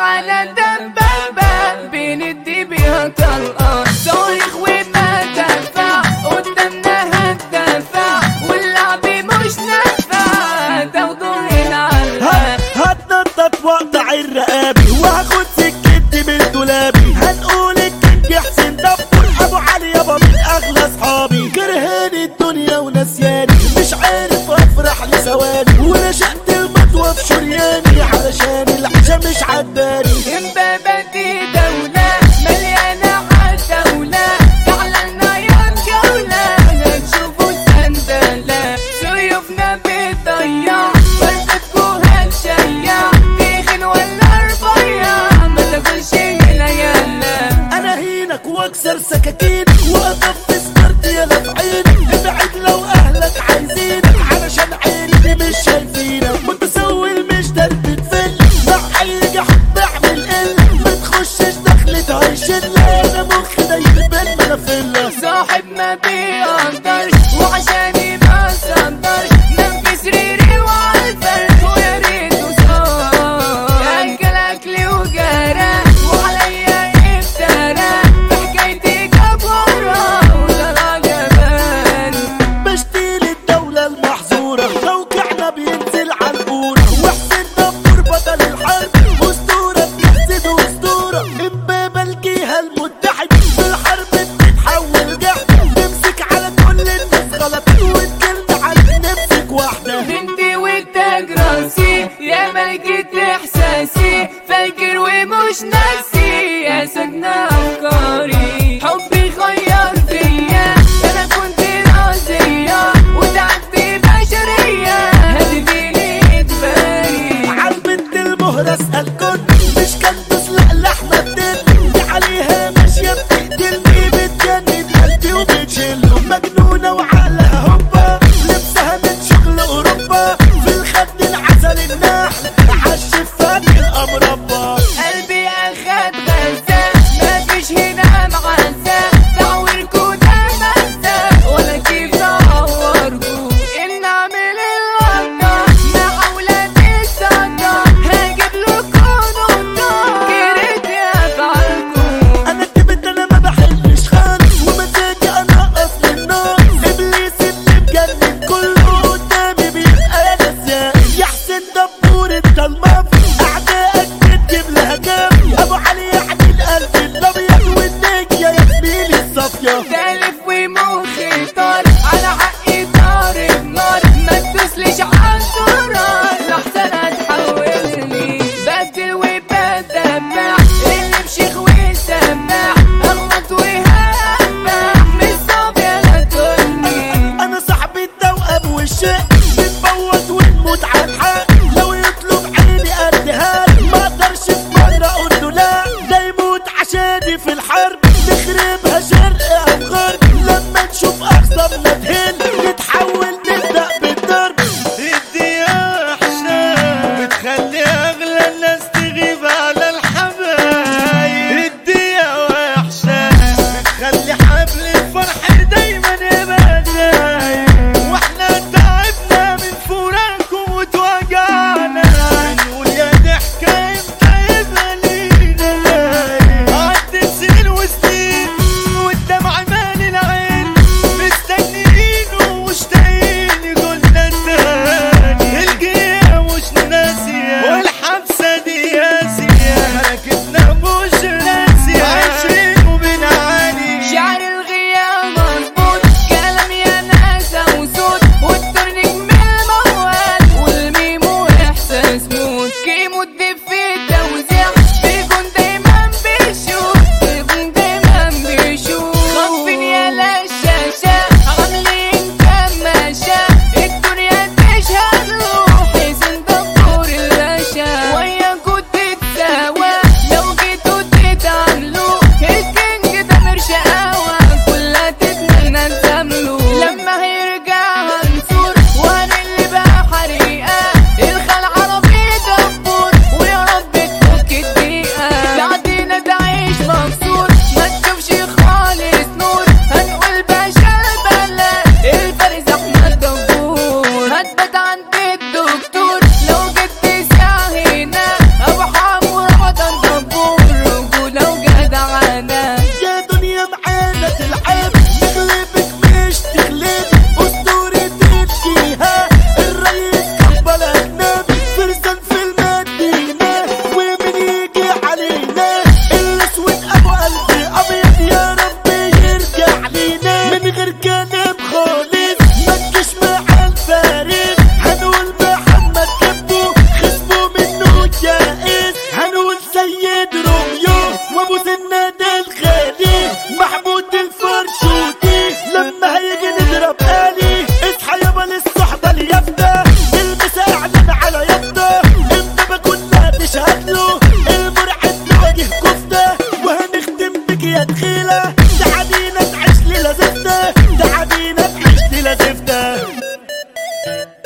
على دبابة بندي بيها طلقة صارخ وبدافع قدامنا هتدافع واللعب مش نافع تاخدوا العلقة هتنطط واقطع الرقابي وهاخد سكتي من دولابي هنقول الكينج حسين دبور ابو علي يابا من اغلى اصحابي كرهاني الدنيا ونسياني مش عارف افرح لثواني ورشقت المطوة في شرياني علشان العشا مش عجباني امبابة دي دولة مليانة عالدولة تعلنا يا جولة هتشوفوا سندلة سيوفنا بتضيع فرقتكوا هتشيع تخن ولا رفيع ما تاكلش هنا يلا انا هينك واكسر سكاكينك واطفي سمرت يا في عينك ابعد لو اهلك عايزينك علشان عيني دي مش شايفينك متسول مش درب تفل مع اي جحد بعمل قل ما تخشش دخلة هيشلة انا مخي دايما بالمنافلة صاحب ما بيقدرش وعشاني ما صدرش نام في سريري وعالفرش ويا ريته صار اكل اكلي وجرى وعليا افترى بحكايتي جبارة وطلع جبان بشتيل الدولة المحظورة موقعنا بينزل على القورة وحسين دبور بطل الحرب أسطورة بيحسد أسطورة إمبابة الجهة المتحدة في الحرب بتتحول جحدة نمسك على كل الناس غلط وتكلنا على نمسك واحدة بنتي وتاج راسي يا ملكة احساسي فاكر ومش ناسي يا سجن افكاري حبي خير فيا انا كنت راسية وتعبت بشرية هتديني اتباري عالبنت المهرة اسأل كل مش كان تسلق لحمة الدل دي عليها ماشية بتقتلني بتجند قلبي وبتشله مجنونة وعقلها هوبا لبسها من شغل أوروبا في الخد العسل النحل عالشفاك الأمربى قلبي اخد غزة مفيش هنا معزة دعوركوا ده مزة ولا كيف دعوركوا ان اعمل الغلطة مع ولاد الصدى هجيب لكوا نقطة كرهت افعالكوا أنا كبت أنا ما بحلش خالص ومزاجي أنا أصل النار إبليس اللي مجنن كله قدامي بيبقى نسيان يا حسين دبور أنت المافيا أعدائك بتجيب لها كام أبو علي يعني القلب الأبيض والنجية يا زميلي الصافية تالف ومخي طار على حقي ضارب نار ما تدوسليش عالزرار لحسن هتحولني بدل وبدمع اللي بشيخ وسماع اغلط وهمع مش صعب يا تقولني أنا صاحبي التوأم والشق بنفوت ونموت على الحق لو يطلب عيني أديها له. ما أقدرش في مرة أقول له لا ده يموت عشاني في الحرب نخربها شرق أو غرب لما نشوف أخصامنا تهل نتحول نبدأ بالضرب الدنيا أحلام بتخلي أغلى الناس تغيب على الحبايب الدنيا وحشة بتخلي حبل الفرح دايما يبقى دايم واحنا تعبنا من فراقكم وتوجعنا نقول يا ضحكة امتى يبقى لينا نايم عدت سنين وسنين والدمع مال العين مستنيين ومشتاقين قلنا تاني الجية مش ناسية والحبسة دي قاسية حركتنا مش راسية عايشين وبنعاني شعر الغياب مظبوط كلام يا ناس وصوت والترنيك من الموال والميم واحساس موت كيمو في التوزيع بيكون دايما بيشوف بيكون دايما بيشوف خاطفين يا للشاشة عاملين كماشة الدنيا تشهد له حزن دبور الباشا وياكوا تتساوى لو جيتوا تتعاملوا الكينج ده مرشقاوة كلها تتمنى تزامله لما هيرجع هنصور وهنقلب بقى حريقة الخال عربي دبور ويا رب كابوس النادي الغالي محمود الفرشوتي لما هيجي نضرب آلي اصحى يابا للصحبة اليافطة المسا اعلن على يافطة النبا كلها تشهد له المرعد نواجه كفتة وهنختم بك يا دخيلة تعالينا تعيش ليلة زفتة تعالينا تعيش ليلة زفتة